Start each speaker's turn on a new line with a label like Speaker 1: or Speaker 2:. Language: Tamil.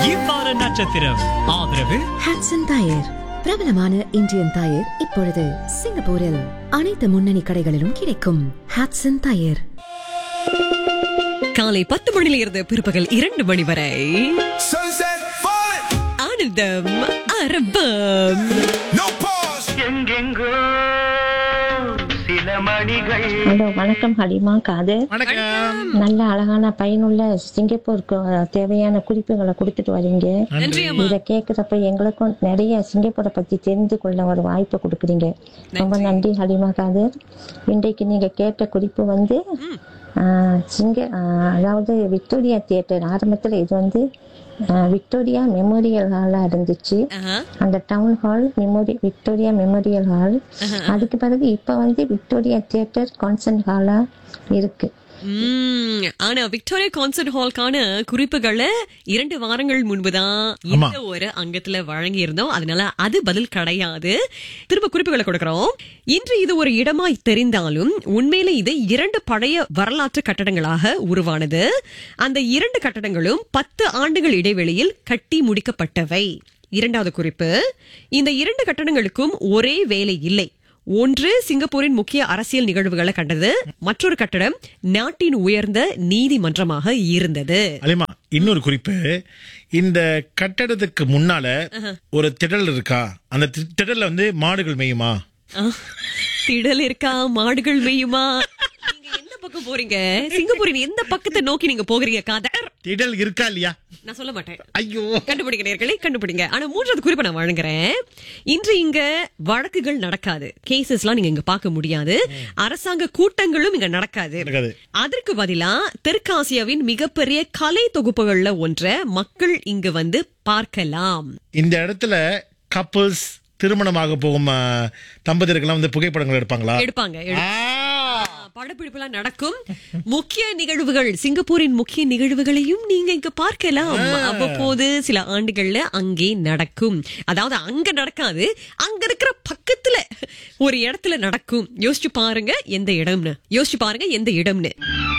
Speaker 1: இவ்வார நட்சத்திரம் ஆதரவு
Speaker 2: ஹாட்சன் டயர் பிரபலமான இந்தியன் டயர் இப்பொழுது சிங்கப்பூரில் அனைத்து முன்னணி கடைகளிலும் கிடைக்கும் ஹாட்சன் டயர்
Speaker 3: காலை பத்து மணியில இருந்து பிற்பகல் இரண்டு மணி வரை
Speaker 4: Sunset falling,
Speaker 3: ஆனந்தம் அரபம்
Speaker 4: no pause.
Speaker 5: எங்கெங்கோ சில மணிகள்
Speaker 6: ஹலோ வணக்கம் ஹலிமா காதர் நல்ல அழகான பயனுள்ள சிங்கப்பூருக்கு தேவையான குறிப்புகளை கொடுத்துட்டு வரீங்க
Speaker 3: நன்றி அம்மா
Speaker 6: இதை கேட்குறப்ப எங்களுக்கும் நிறைய சிங்கப்பூரை பத்தி தெரிந்து கொள்ள ஒரு வாய்ப்பு கொடுக்குறீங்க ரொம்ப நன்றி ஹலிமா காதர் இன்றைக்கு நீங்க கேட்ட குறிப்பு வந்து ஆஹ், சிங்க ஆஹ், அதாவது விக்டோரியா தியேட்டர் ஆரம்பத்துல இது வந்து ஆஹ், விக்டோரியா மெமோரியல் ஹாலா இருந்துச்சு
Speaker 3: ஆஹா.
Speaker 6: அந்த town hall memory Victoria memorial hall அதுக்கு பிறகு இப்ப வந்து விக்டோரியா தியேட்டர் கான்சர்ட் ஹாலா இருக்கு
Speaker 3: உம், ஆனா விக்டோரியா கான்சர்ட் ஹால்கான குறிப்புகளை இரண்டு வாரங்கள் முன்புதான் இந்த ஒரு அங்கத்துல வழங்கி இருந்தோம் அதனால அது பதில் கிடையாது திரும்ப குறிப்புகளை கொடுக்கறோம் இன்று இது ஒரு இடமாய் தெரிந்தாலும் உண்மையில இது இரண்டு பழைய வரலாற்று கட்டடங்களாக உருவானது அந்த இரண்டு கட்டடங்களும் பத்து ஆண்டுகள் இடைவெளியில் கட்டி முடிக்கப்பட்டவை இரண்டாவது குறிப்பு இந்த இரண்டு கட்டடங்களுக்கும் ஒரே வேலை இல்லை ஒன்று சிங்கப்பூரின் முக்கிய அரசியல் நிகழ்வுகளை கண்டது மற்றொரு கட்டடம் நாட்டின் உயர்ந்த நீதிமன்றமாக இருந்தது
Speaker 7: அலிமா இன்னொரு குறிப்பு இந்த கட்டடத்துக்கு முன்னால ஒரு திடல் இருக்கா அந்த தி- திடல்ல வந்து மாடுகள் மேயுமா
Speaker 3: ஆ, திடல் இருக்கா மாடுகள் மேயுமா நீங்க எந்த பக்கம் போறீங்க சிங்கப்பூரின் எந்த பக்கத்தை நோக்கி நீங்க போகிறீங்க காதர்
Speaker 7: திடல் இருக்கா இல்லையா
Speaker 3: நான் சொல்ல மாட்டேன்
Speaker 7: ஐயோ
Speaker 3: கண்டுபிடிங்க நேர்களே கண்டுபிடிங்க ஆனா மூன்றாவது குறிப்பை நான் வழங்குறேன் இன்று இங்க வழக்குகள் நடக்காது கேசஸ்லாம் நீங்க இங்க பார்க்க முடியாது அரசாங்க கூட்டங்களும் இங்க நடக்காது
Speaker 7: நடக்காது.
Speaker 3: அதற்கு பதிலா தெற்காசியாவின் மிகப்பெரிய கலை தொகுப்புகள்ல ஒன்றை மக்கள் இங்க வந்து பார்க்கலாம்
Speaker 7: இந்த இடத்துல கப்பல்ஸ் திருமணமாக போகும் ஆ, தம்பதியர்கள்லாம் வந்து புகைப்படங்கள் எடுப்பாங்களா
Speaker 3: எடுப்பாங்க எடு-
Speaker 7: ஆ,
Speaker 3: படப்பிடிப்புலாம் நடக்கும் முக்கிய நிகழ்வுகள் சிங்கப்பூரின் முக்கிய நிகழ்வுகளையும் நீங்க இங்க பார்க்கலாம் அவ்வப்போது சில ஆண்டுகள்ல அங்கே நடக்கும் அதாவது அங்க நடக்காது அங்க இருக்கிற பக்கத்துல ஒரு இடத்துல நடக்கும் யோசிச்சு பாருங்க எந்த இடம்னு யோசிச்சு பாருங்க எந்த இடம்னு